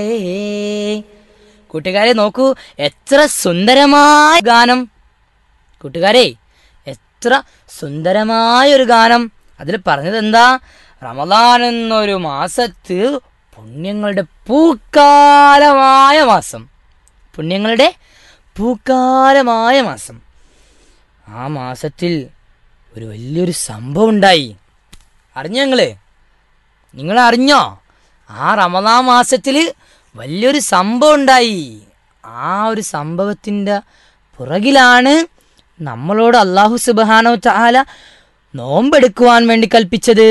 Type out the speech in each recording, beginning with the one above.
കൂട്ടുകാരെ നോക്കൂ എത്ര സുന്ദരമായ ഗാനം കൂട്ടുകാരെ എത്ര സുന്ദരമായ ഒരു ഗാനം അതിൽ പറഞ്ഞത് എന്താ റമദാൻ എന്നൊരു മാസത്ത് പുണ്യങ്ങളുടെ പൂക്കാലമായ മാസം പുണ്യങ്ങളുടെ പൂക്കാലമായ മാസം ആ മാസത്തിൽ ഒരു വലിയൊരു സംഭവം ഉണ്ടായി അറിഞ്ഞോ നിങ്ങള് നിങ്ങൾ അറിഞ്ഞോ ആ റമദാൻ മാസത്തിൽ വലിയൊരു സംഭവം ഉണ്ടായി ആ ഒരു സംഭവത്തിൻ്റെ പുറകിലാണ് നമ്മളോട് അള്ളാഹു സുബാനോ ചാല നോമ്പെടുക്കുവാൻ വേണ്ടി കൽപ്പിച്ചത്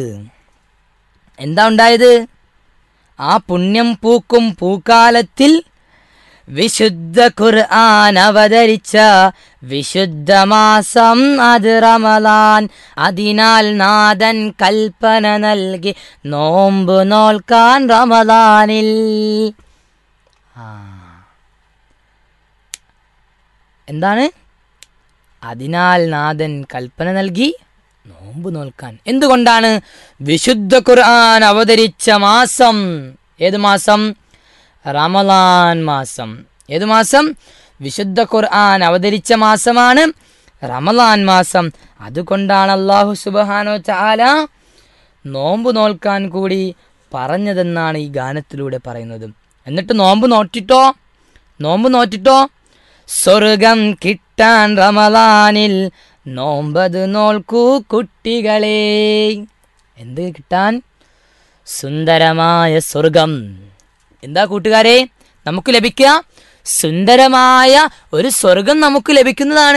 എന്താ ഉണ്ടായത് ആ പുണ്യം പൂക്കും പൂക്കാലത്തിൽ വിശുദ്ധ ഖുർആൻ അവതരിച്ച വിശുദ്ധ മാസം അത് റമലാൻ അതിനാൽ നാഥൻ കൽപ്പന നൽകി നോമ്പ് നോൽക്കാൻ റമലാനിൽ ആ. എന്താണ് അതിനാൽ നാഥൻ കൽപ്പന നൽകി നോമ്പ് നോൽക്കാൻ എന്തുകൊണ്ടാണ് വിശുദ്ധ ഖുർആൻ അവതരിച്ച മാസം ഏത് മാസം റമലാൻ മാസം ഏത് മാസം വിശുദ്ധ ഖുർആൻ അവതരിച്ച മാസമാണ് റമലാൻ മാസം അതുകൊണ്ടാണ് അള്ളാഹു സുബഹാനോ ചാല നോമ്പ് നോൽക്കാൻ കൂടി പറഞ്ഞതെന്നാണ് ഈ ഗാനത്തിലൂടെ പറയുന്നത് എന്നിട്ട് നോമ്പ് നോറ്റിട്ടോ നോമ്പ് നോറ്റിട്ടോ സ്വർഗം കിട്ടാൻ റമലാനിൽ നോമ്പത് നോൽക്കൂ കുട്ടികളെ എന്ത് കിട്ടാൻ സുന്ദരമായ സ്വർഗം എന്താ കൂട്ടുകാരെ നമുക്ക് ലഭിക്കുക സുന്ദരമായ ഒരു സ്വർഗം നമുക്ക് ലഭിക്കുന്നതാണ്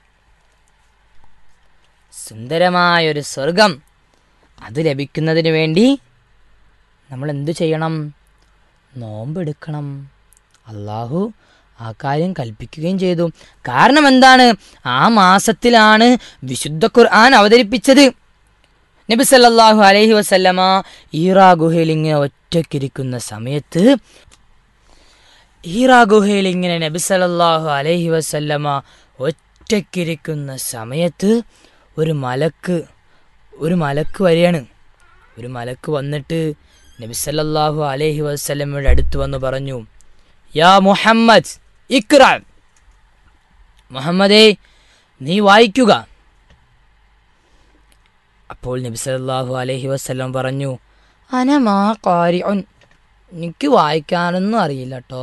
സുന്ദരമായ ഒരു സ്വർഗം അത് ലഭിക്കുന്നതിന് വേണ്ടി നമ്മൾ എന്തു ചെയ്യണം നോമ്പെടുക്കണം അള്ളാഹു ആ കാര്യം കൽപ്പിക്കുകയും ചെയ്തു കാരണം എന്താണ് ആ മാസത്തിലാണ് വിശുദ്ധ ഖുർആൻ അവതരിപ്പിച്ചത് നബി സല്ലല്ലാഹു അലൈഹി വസല്ലമ ഈറാ ഗുഹയിൽ ഇങ്ങനെ ഒറ്റയ്ക്കിരിക്കുന്ന സമയത്ത് ഈറാ ഗുഹയിൽ ഇങ്ങനെ നബി സല്ലല്ലാഹു അലൈഹി വസല്ലമ ഒറ്റയ്ക്കിരിക്കുന്ന സമയത്ത് ഒരു മലക്ക് ഒരു മലക്ക് വരികയാണ് ഒരു മലക്ക് വന്നിട്ട് നബി സല്ലല്ലാഹു അലൈഹി വസല്ലമയുടെ അടുത്ത് വന്ന് പറഞ്ഞു യാ മുഹമ്മദ് ഇക്ര മുഹമ്മദേ നീ വായിക്കുക അപ്പോൾ നബി സല്ലല്ലാഹു അലൈഹി വസല്ലം പറഞ്ഞു അനമാ കാരിഉൻ എനിക്ക് വായിക്കാനൊന്നും അറിയില്ല കേട്ടോ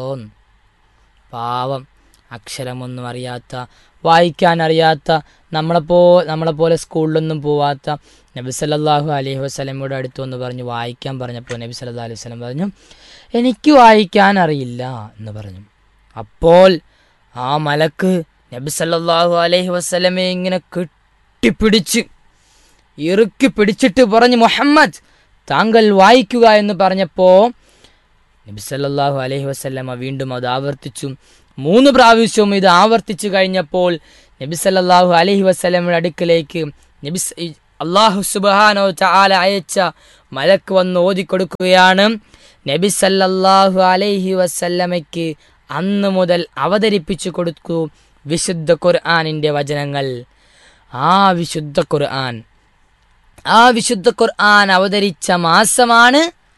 പാവം അക്ഷരമൊന്നും അറിയാത്ത വായിക്കാൻ അറിയാത്ത നമ്മളെപ്പോ നമ്മളെപ്പോലെ സ്കൂളിലൊന്നും പോവാത്ത നബി സല്ലല്ലാഹു അലൈഹി വസല്ലമയുടെ അടുത്ത് വന്ന് പറഞ്ഞു വായിക്കാൻ പറഞ്ഞപ്പോൾ നബി സല്ലല്ലാഹു അലൈഹി വസല്ലം പറഞ്ഞു എനിക്ക് വായിക്കാൻ അറിയില്ല എന്ന് പറഞ്ഞു അപ്പോൾ ആ മലക്ക് നബി സല്ലല്ലാഹു അലൈഹി വസല്ലമയെ ഇങ്ങനെ കെട്ടിപ്പിടിച്ച് ഇറുക്കി പിടിച്ചിട്ട് പറഞ്ഞു മുഹമ്മദ് താങ്കൾ വായിക്കുക എന്ന് പറഞ്ഞപ്പോൾ നബി സല്ലല്ലാഹു അലൈഹി വസല്ലമ വീണ്ടും അത് ആവർത്തിച്ചു മൂന്ന് പ്രാവശ്യവും ഇത് ആവർത്തിച്ചു കഴിഞ്ഞപ്പോൾ നബി സല്ലല്ലാഹു അലൈഹി വസല്ലമയുടെ അടുക്കലേക്ക് നബി സ- ഈ അള്ളാഹു സുബ്ഹാനഹു തആല അയച്ച മലക്ക് വന്ന് ഓതിക്കൊടുക്കുകയാണ് നബി സല്ലല്ലാഹു അലൈഹി വസല്ലമയ്ക്ക് അന്ന് മുതൽ അവതരിപ്പിച്ചു കൊടുക്കൂ വിശുദ്ധ ഖുർആനിന്റെ വചനങ്ങൾ ആ വിശുദ്ധ ഖുർആൻ ആ വിശുദ്ധ ഖുർആൻ അവതരിച്ച മാസമാണ്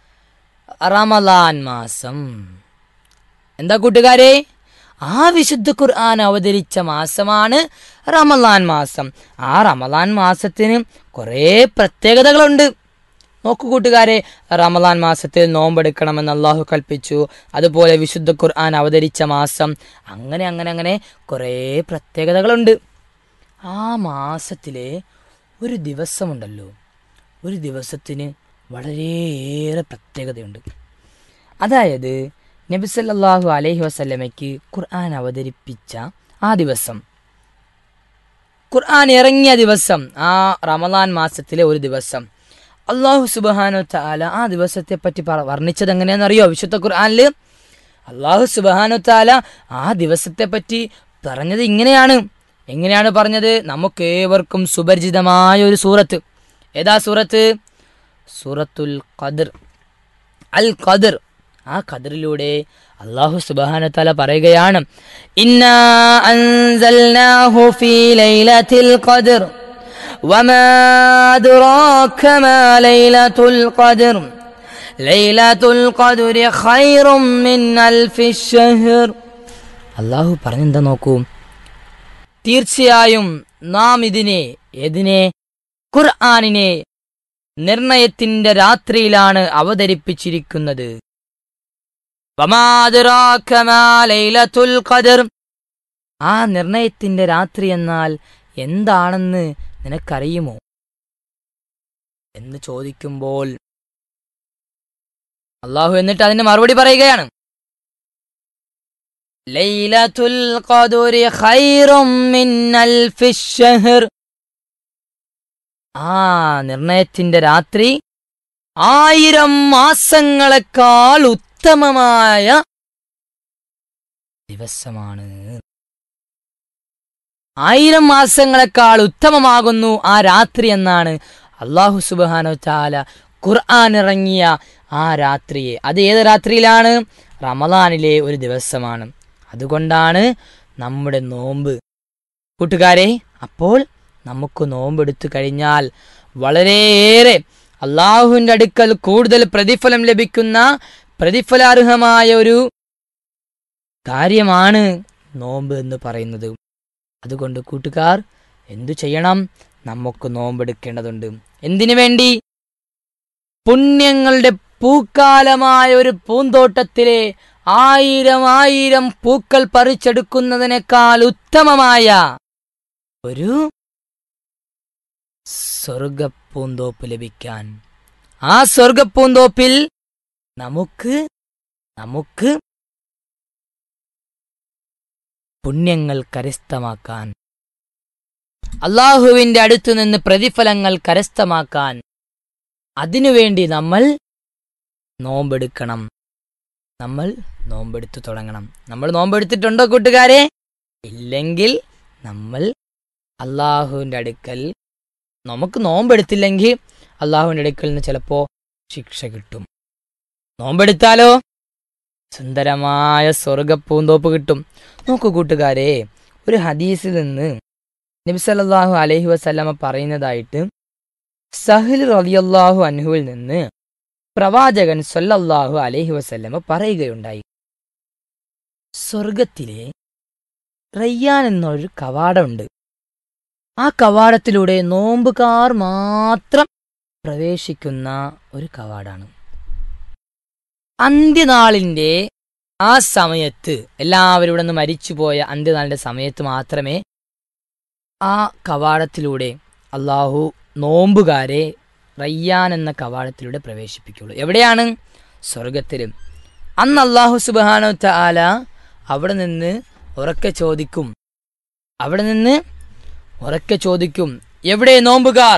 റമലാൻ മാസം എന്താ കൂട്ടുകാരെ ആ വിശുദ്ധ ഖുർആൻ അവതരിച്ച മാസമാണ് റമലാൻ മാസം ആ റമലാൻ മാസത്തിന് കുറേ പ്രത്യേകതകളുണ്ട് നോക്കൂ കൂട്ടുകാരെ റമലാൻ മാസത്തിൽ നോമ്പെടുക്കണമെന്ന് അള്ളാഹു കൽപ്പിച്ചു അതുപോലെ വിശുദ്ധ ഖുർആൻ അവതരിച്ച മാസം അങ്ങനെ അങ്ങനെ അങ്ങനെ കുറേ പ്രത്യേകതകളുണ്ട് ആ മാസത്തിലെ ഒരു ദിവസമുണ്ടല്ലോ ഒരു ദിവസത്തിന് വളരെയേറെ പ്രത്യേകതയുണ്ട് അതായത് നബി സല്ലല്ലാഹു അലൈഹി വസല്ലമയ്ക്ക് ഖുർആൻ അവതരിപ്പിച്ച ആ ദിവസം ഖുർആൻ ഇറങ്ങിയ ദിവസം ആ റമദാൻ മാസത്തിലെ ഒരു ദിവസം അള്ളാഹു സുബാനു താല ആ ദിവസത്തെ പറ്റി പറ- വർണ്ണിച്ചത് എങ്ങനെയാണെന്നറിയോ വിശുദ്ധ ഖുർആനിൽ അള്ളാഹു സുബാനു താല ആ ദിവസത്തെ പറ്റി പറഞ്ഞത് ഇങ്ങനെയാണ് എങ്ങനെയാണ് പറഞ്ഞത് നമുക്ക് ഏവർക്കും സുപരിചിതമായ ഒരു സൂറത്ത് ഏതാ സൂറത്ത് സൂറത്തുൽ ഖദർ അൽ ഖദർ ആ ഖദറിലൂടെ അള്ളാഹു സുബ്ഹാനഹു തആല പറയുകയാണ് ഇന്നാ അൻസൽനാഹു ഫീ ലൈലത്തിൽ ഖദർ വമാ അദ്റാക മാ ലൈലത്തുൽ ഖദർ ലൈലത്തുൽ ഖദ്രി ഖൈറും മിൻ അൽഫി ഷഹർ അള്ളാഹു പറഞ്ഞെന്താ നോക്കൂ തീർച്ചയായും നാം ഇതിനെ ഏതിനെ ഖുർആനിനെ നിർണയത്തിന്റെ രാത്രിയിലാണ് അവതരിപ്പിച്ചിരിക്കുന്നത് വമാ അദ്റാക മാ ലൈലത്തുൽ ഖദർ ആ നിർണയത്തിന്റെ രാത്രി എന്നാൽ എന്താണെന്ന് നിനക്കറിയുമോ എന്ന് ചോദിക്കുമ്പോൾ അള്ളാഹു എന്നിട്ട് അതിന് മറുപടി പറയുകയാണ് ലൈലത്തുൽ ഖദരി ഖൈറും മിൻ അൽഫി ഷഹർ ആ നിർണയത്തിന്റെ രാത്രി ആയിരം മാസങ്ങളെക്കാൾ ഉത്തമമായ ദിവസമാണ് ആയിരം മാസങ്ങളെക്കാൾ ഉത്തമമാകുന്നു ആ രാത്രി എന്നാണ് അള്ളാഹു സുബാനോ ചാല ഖുർആൻ ഇറങ്ങിയ ആ രാത്രിയെ അത് ഏത് രാത്രിയിലാണ് റമദാനിലെ ഒരു ദിവസമാണ് അതുകൊണ്ടാണ് നമ്മുടെ നോമ്പ് കൂട്ടുകാരെ അപ്പോൾ നമുക്ക് നോമ്പെടുത്തു കഴിഞ്ഞാൽ വളരെയേറെ അള്ളാഹുവിൻ്റെ അടുക്കൽ കൂടുതൽ പ്രതിഫലം ലഭിക്കുന്ന പ്രതിഫലാർഹമായ ഒരു കാര്യമാണ് നോമ്പ് എന്ന് പറയുന്നത് അതുകൊണ്ട് കൂട്ടുകാർ എന്തു ചെയ്യണം നമുക്ക് നോമ്പെടുക്കേണ്ടതുണ്ട് എന്തിനു വേണ്ടി പുണ്യങ്ങളുടെ പൂക്കാലമായ ഒരു പൂന്തോട്ടത്തിലെ ആയിരം ആയിരം പൂക്കൾ പറിച്ചെടുക്കുന്നതിനേക്കാൾ ഉത്തമമായ ഒരു സ്വർഗപ്പൂന്തോപ്പ് ലഭിക്കാൻ ആ സ്വർഗപ്പൂന്തോപ്പിൽ നമുക്ക് നമുക്ക് പുണ്യങ്ങൾ കരസ്ഥമാക്കാൻ അള്ളാഹുവിന്റെ അടുത്തു നിന്ന് പ്രതിഫലങ്ങൾ കരസ്ഥമാക്കാൻ അതിനുവേണ്ടി നമ്മൾ നോമ്പെടുക്കണം നമ്മൾ നോമ്പെടുത്തു തുടങ്ങണം നമ്മൾ നോമ്പെടുത്തിട്ടുണ്ടോ കൂട്ടുകാരെ ഇല്ലെങ്കിൽ നമ്മൾ അള്ളാഹുവിൻ്റെ അടുക്കൽ നമുക്ക് നോമ്പെടുത്തില്ലെങ്കിൽ അള്ളാഹുവിൻ്റെ അടുക്കൽ നിന്ന് ചിലപ്പോൾ ശിക്ഷ കിട്ടും നോമ്പെടുത്താലോ സുന്ദരമായ സ്വർഗപ്പൂന്തോപ്പ് കിട്ടും നോക്കൂ കൂട്ടുകാരെ ഒരു ഹദീസിൽ നിന്ന് നബി സല്ലല്ലാഹു അലൈഹി വസല്ലമ പറയുന്നതായിട്ട് സഹിൽ റളിയല്ലാഹു അൻഹുവിൽ നിന്ന് പ്രവാചകൻ സല്ലല്ലാഹു അലൈഹി വസല്ലമ പറയുകയുണ്ടായി സ്വർഗത്തിലെ റയ്യാൻ എന്നൊരു കവാടമുണ്ട് ആ കവാടത്തിലൂടെ നോമ്പുകാർ മാത്രം പ്രവേശിക്കുന്ന ഒരു കവാടാണ് അന്ത്യനാളിന്റെ ആ സമയത്ത് എല്ലാവരും ഇവിടെ നിന്ന് മരിച്ചുപോയ അന്ത്യനാളിന്റെ സമയത്ത് മാത്രമേ ആ കവാടത്തിലൂടെ അള്ളാഹു നോമ്പുകാരെ റയ്യാൻ എന്ന കവാടത്തിലൂടെ പ്രവേശിപ്പിക്കുള്ളൂ എവിടെയാണ് സ്വർഗത്തിൽ അന്ന് അള്ളാഹു സുബാനോ ആല അവിടെ നിന്ന് ഉറക്കെ ചോദിക്കും അവിടെ നിന്ന് ഉറക്കെ ചോദിക്കും എവിടെ നോമ്പുകാർ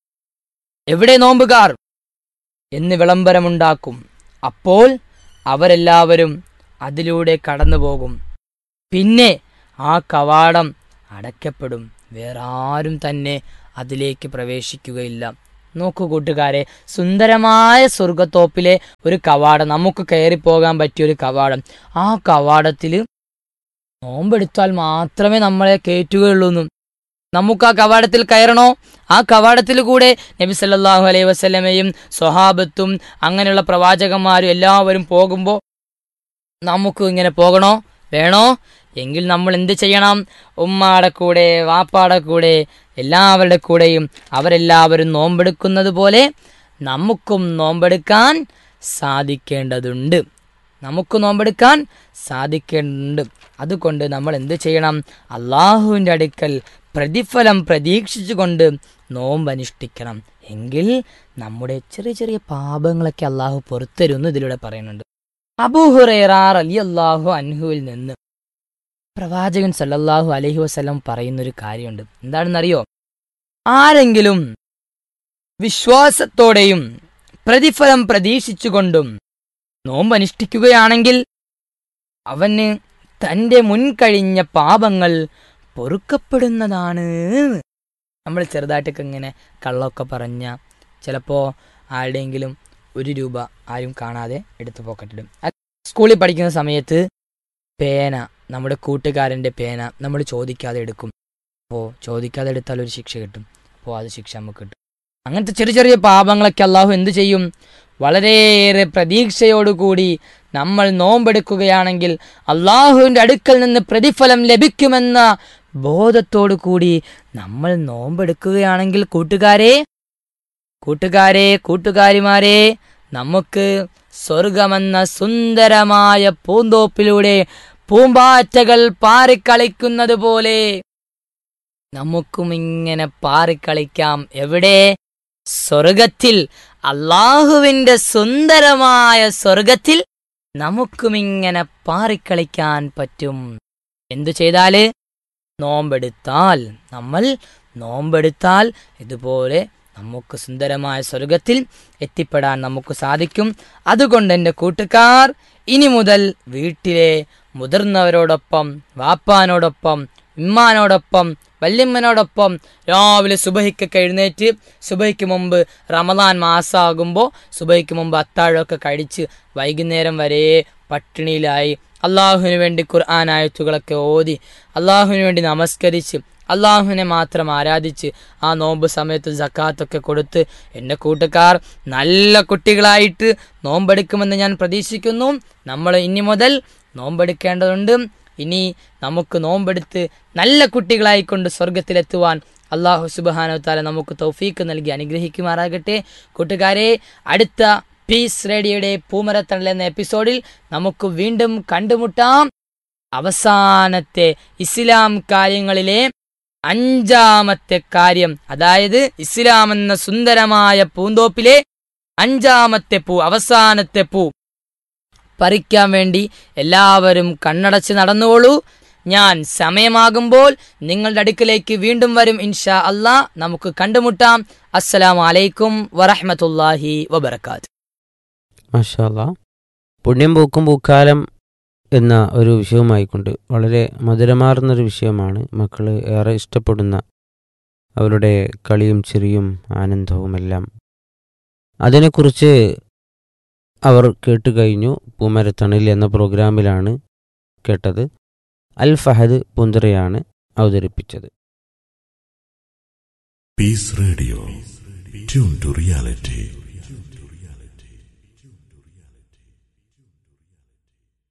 എവിടെ നോമ്പുകാർ എന്ന് വിളംബരമുണ്ടാക്കും അപ്പോൾ അവരെല്ലാവരും അതിലൂടെ കടന്നു പോകും പിന്നെ ആ കവാടം അടയ്ക്കപ്പെടും വേറെ ആരും തന്നെ അതിലേക്ക് പ്രവേശിക്കുകയില്ല നോക്കൂ കൂട്ടുകാരെ സുന്ദരമായ സ്വർഗത്തോപ്പിലെ ഒരു കവാടം നമുക്ക് കയറിപ്പോകാൻ പറ്റിയ ഒരു കവാടം ആ കവാടത്തിൽ നോമ്പെടുത്താൽ മാത്രമേ നമ്മളെ കയറ്റുകയുള്ളൂ എന്നും നമുക്ക് ആ കവാടത്തിൽ കയറണോ ആ കവാടത്തിൽ കൂടെ നബി സല്ലല്ലാഹു അലൈഹി വസല്ലമയും സ്വഹാബത്തും അങ്ങനെയുള്ള പ്രവാചകന്മാരും എല്ലാവരും പോകുമ്പോൾ നമുക്ക് ഇങ്ങനെ പോകണോ വേണോ എങ്കിൽ നമ്മൾ എന്ത് ചെയ്യണം ഉമ്മാടെ കൂടെ വാപ്പാടെ കൂടെ എല്ലാവരുടെ കൂടെയും അവരെല്ലാവരും നോമ്പെടുക്കുന്നത് പോലെ നമുക്കും നോമ്പെടുക്കാൻ സാധിക്കേണ്ടതുണ്ട് നമുക്ക് നോമ്പെടുക്കാൻ സാധിക്കേണ്ടതുണ്ട് അതുകൊണ്ട് നമ്മൾ എന്ത് ചെയ്യണം അള്ളാഹുവിൻ്റെ അടുക്കൽ പ്രതിഫലം പ്രതീക്ഷിച്ചുകൊണ്ട് നോമ്പ് അനുഷ്ഠിക്കണം എങ്കിൽ നമ്മുടെ ചെറിയ ചെറിയ പാപങ്ങളൊക്കെ അള്ളാഹു പുറത്തരുമെന്ന് ഇതിലൂടെ പറയുന്നുണ്ട് അബൂഹുറേറാർ അലി അള്ളാഹു അൻഹുവിൽ നിന്ന് പ്രവാചകൻ സല്ലല്ലാഹു അലൈഹി വസല്ലം പറയുന്നൊരു കാര്യമുണ്ട് എന്താണെന്നറിയോ ആരെങ്കിലും വിശ്വാസത്തോടെയും പ്രതിഫലം പ്രതീക്ഷിച്ചുകൊണ്ടും നോമ്പ് അനുഷ്ഠിക്കുകയാണെങ്കിൽ അവന് തൻ്റെ മുൻകഴിഞ്ഞ പാപങ്ങൾ പൊറുക്കപ്പെടുന്നതാണ് നമ്മൾ ചെറുതായിട്ടൊക്കെ ഇങ്ങനെ കള്ളമൊക്കെ പറഞ്ഞ ചിലപ്പോൾ ആരുടെയെങ്കിലും ഒരു രൂപ ആരും കാണാതെ എടുത്ത് പോക്കറ്റിടും സ്കൂളിൽ പഠിക്കുന്ന സമയത്ത് പേന നമ്മുടെ കൂട്ടുകാരൻ്റെ പേന നമ്മൾ ചോദിക്കാതെ എടുക്കും അപ്പോൾ ചോദിക്കാതെ എടുത്താൽ ഒരു ശിക്ഷ കിട്ടും അപ്പോൾ അത് ശിക്ഷ നമുക്ക് കിട്ടും അങ്ങനത്തെ ചെറിയ ചെറിയ പാപങ്ങളൊക്കെ അള്ളാഹു എന്ത് ചെയ്യും വളരെയേറെ പ്രതീക്ഷയോടുകൂടി നമ്മൾ നോമ്പെടുക്കുകയാണെങ്കിൽ അള്ളാഹുവിൻ്റെ അടുക്കൽ നിന്ന് പ്രതിഫലം ലഭിക്കുമെന്ന ബോധത്തോടു കൂടി നമ്മൾ നോമ്പെടുക്കുകയാണെങ്കിൽ കൂട്ടുകാരെ കൂട്ടുകാരെ കൂട്ടുകാരിമാരെ നമുക്ക് സ്വർഗമെന്ന സുന്ദരമായ പൂന്തോപ്പിലൂടെ പൂമ്പാറ്റകൾ പാറിക്കളിക്കുന്നത് പോലെ നമുക്കും ഇങ്ങനെ പാറിക്കളിക്കാം എവിടെ സ്വർഗത്തിൽ അള്ളാഹുവിന്റെ സുന്ദരമായ സ്വർഗത്തിൽ നമുക്കും ഇങ്ങനെ പാറിക്കളിക്കാൻ പറ്റും എന്തു ചെയ്താല് നോമ്പെടുത്താൽ നമ്മൾ നോമ്പെടുത്താൽ ഇതുപോലെ നമുക്ക് സുന്ദരമായ സ്വർഗത്തിൽ എത്തിപ്പെടാൻ നമുക്ക് സാധിക്കും അതുകൊണ്ട് എൻ്റെ കൂട്ടുകാർ ഇനി മുതൽ വീട്ടിലെ മുതിർന്നവരോടൊപ്പം വാപ്പാനോടൊപ്പം ഉമ്മാനോടൊപ്പം വല്യമ്മനോടൊപ്പം രാവിലെ സുബഹിക്കൊക്കെ എഴുന്നേറ്റ് സുബഹിക്ക് മുമ്പ് റമദാൻ മാസമാകുമ്പോൾ സുബഹിക്ക് മുമ്പ് അത്താഴമൊക്കെ കഴിച്ച് വൈകുന്നേരം വരെ പട്ടിണിയിലായി അള്ളാഹുവിന് വേണ്ടി ഖുർആൻ ആയത്തുകളൊക്കെ ഓതി അള്ളാഹുവിന് വേണ്ടി നമസ്കരിച്ച് അള്ളാഹുവിനെ മാത്രം ആരാധിച്ച് ആ നോമ്പ് സമയത്ത് ജക്കാത്തൊക്കെ കൊടുത്ത് എൻ്റെ കൂട്ടുകാർ നല്ല കുട്ടികളായിട്ട് നോമ്പെടുക്കുമെന്ന് ഞാൻ പ്രതീക്ഷിക്കുന്നു നമ്മൾ ഇനി മുതൽ നോമ്പെടുക്കേണ്ടതുണ്ട് ഇനി നമുക്ക് നോമ്പെടുത്ത് നല്ല കുട്ടികളായിക്കൊണ്ട് സ്വർഗത്തിലെത്തുവാൻ അള്ളാഹു സുബാനോ താല നമുക്ക് തൗഫീക്ക് നൽകി അനുഗ്രഹിക്കുമാറാകട്ടെ കൂട്ടുകാരെ അടുത്ത പീസ് റേഡിയോയുടെ പൂമരത്തണൽ എന്ന എപ്പിസോഡിൽ നമുക്ക് വീണ്ടും കണ്ടുമുട്ടാം അവസാനത്തെ ഇസ്ലാം കാര്യങ്ങളിലെ അഞ്ചാമത്തെ കാര്യം അതായത് ഇസ്ലാം എന്ന സുന്ദരമായ പൂന്തോപ്പിലെ അഞ്ചാമത്തെ പൂ അവസാനത്തെ പൂ പറിക്കാൻ വേണ്ടി എല്ലാവരും കണ്ണടച്ച് നടന്നുകൊള്ളൂ ഞാൻ സമയമാകുമ്പോൾ നിങ്ങളുടെ അടുക്കിലേക്ക് വീണ്ടും വരും ഇൻഷാ അല്ലാ നമുക്ക് കണ്ടുമുട്ടാം അസ്സലാമു അലൈക്കും വറഹ്മത്തുള്ളാഹി വബർക്കാത്ത് മാഷാല്ല പുണ്യം പൂക്കും പൂക്കാലം എന്ന ഒരു വിഷയവുമായിക്കൊണ്ട് വളരെ മധുരമാർന്നൊരു വിഷയമാണ് മക്കൾ ഏറെ ഇഷ്ടപ്പെടുന്ന അവരുടെ കളിയും ചിരിയും ആനന്ദവുമെല്ലാം അതിനെക്കുറിച്ച് അവർ കേട്ടുകഴിഞ്ഞു പൂമരത്തണിൽ എന്ന പ്രോഗ്രാമിലാണ് കേട്ടത് അൽ ഫഹദ് പുന്തറയാണ് അവതരിപ്പിച്ചത് Peace Radio. Tune to reality.